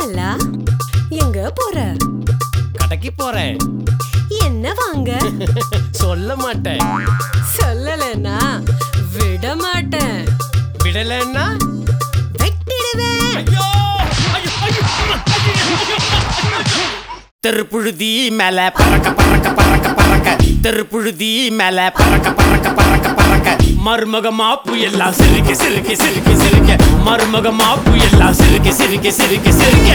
அல்லா எங்க போற கடைக்கு போறேன் என்ன வாங்க சொல்ல மாட்டேன் சொல்லலன்னா விட மாட்டேன் விடலன்னா வெட்டிடுவேன் ஐயோ ஐயோ, ஐயோ, தெருப்புழுதி மேல பறக்க பறக்க பறக்க பறக்க தெருப்புழுதி மேல பறக்க பறக்க பறக்க பறக்க மருமக மாப்பு எல்லாம் சிரிக்க சிரிக்க சிரிக்க சிரிக்க மருமக மாப்பு எல்லாம் சிரிக்க சிரிக்க சிரிக்க சிரிக்க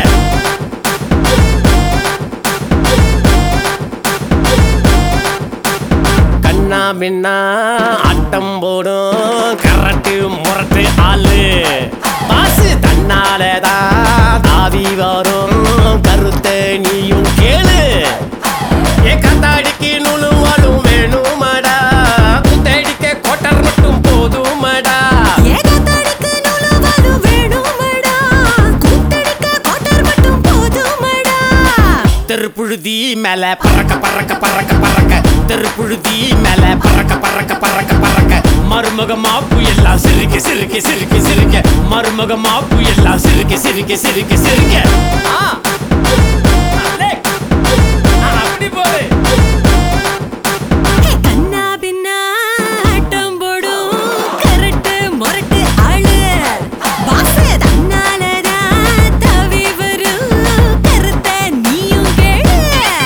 கண்ணா பின்னா ஆட்டம் போடும் கரட்டு முரட்டு ஆளு பாசு தன்னாலதான் தாவி வரும் கருத்த நீயும் கேளு ஏ கத்தாடிக்கு நுழுவாலும் வேணுமடா குத்தடிக்க கோட்டர் மட்டும் போதுமடா ஏகத்தாடிக்கு நூலுவாரு வேணுமடா கூத்தடிக்க கோட்டர் மட்டும் போதுமடா தெருப்புழுதி மேல பறக்க பறக்க பறக்க பறக்க தெருப்புழுதி மேல பறக்க பறக்க பறக்க பறக்க மருமக மாப்பு எல்லாம் சிரிக்க சிரிக்க சிரிக்க சிரிக்க மருமக மாப்பு எல்லாம் சிரிக்க சிரிக்க சிரிக்க சிரிக்க ஆ. அலே. ஆ, அப்படி போடு ஏ கண்ணா பின்னா ஆட்டம் போடும் கரட்டு முரட்டு ஆளு பாசு தன்னாலதான் தவி வரும் கருத்த நீயும் கேளு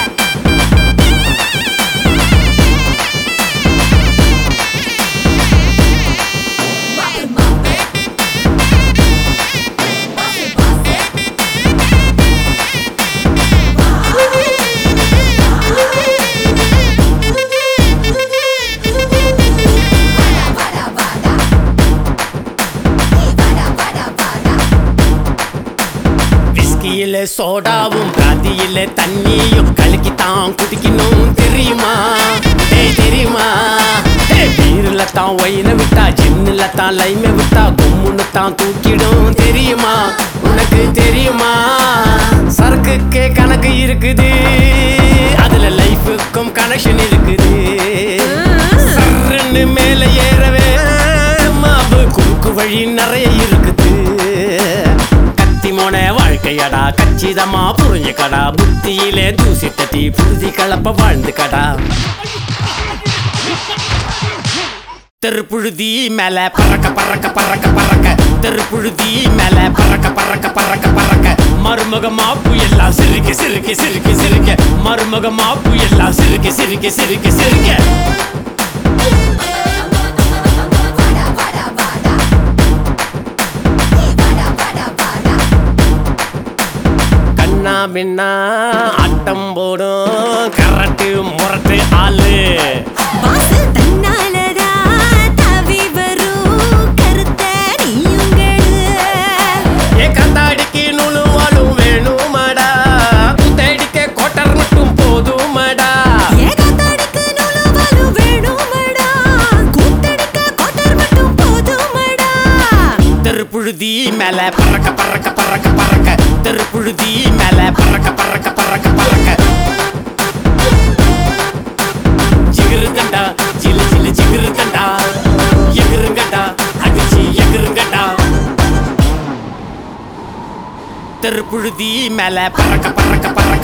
விஸ்கியில சோடாவும் பிராந்தியில தண்ணியும் கலக்கித்தான் குடிக்கணும் தெரியுமா ஏய் தெரியுமா ஏய் பீர்ல தான் ஒயின விட்டா ஜின்னுல தான் லைம விட்டா கும்முன்னு தான் தூக்கிடும் தெரியுமா உனக்கு தெரியுமா சரக்குக்கே கணக்கு இருக்குது அதுல லைஃபுக்கும் கனெக்ஷன் இருக்குது சர்ன்னு மேல ஏறவே மாவு குறுக்கு வழி நிறைய இருக்குது கத்தி மோன வாழ்க்கையடா கச்சிதமா புரிஞ்சுக்கடா புத்தியிலே தூசி தட்டி புழுதி கலப்ப வாழ்ந்துக்கடா தெருப்புழுதி மேல பறக்க பறக்க பறக்க பறக்க தெருப்புழுதி மேல பறக்க பறக்க பறக்க பறக்க மருமக மாப்பு எல்லாம் சிரிக்க சிரிக்க சிரிக்க சிரிக்க மருமக மாப்பு எல்லாம் சிரிக்க சிரிக்க சிரிக்க சிரிக்க கண்ணா பின்னா ஆட்டம் போடும் கரட்டு முரட்டு ஆளு பாசு தன்னாலதான் தவி வரும் கருத்த நீயும் கேளு ஏ கந்தாடிக்கு நுழுவாலும் வேணுமடா குத்தடிக்க கோட்டர் மட்டும் போதுமடா ஏகத்தாடிக்கு நூலுவாரு வேணுமடா கூத்தடிக்க கோட்டர் மட்டும் போதுமடா தெருப்புழுதி மேல பறக்க பறக்க பறக்க பறக்க தெருப்புழுதி மேல பறக்க பறக்க பறக்க பறக்க ஜிகிருங்கண்டா ஜிலு ஜிலு ஜிகிருங்கண்டா எகிருங்கண்டா அடிச்சு எகிருங்கண்டா தெருப்புழுதி மேல பறக்க பறக்க பறக்க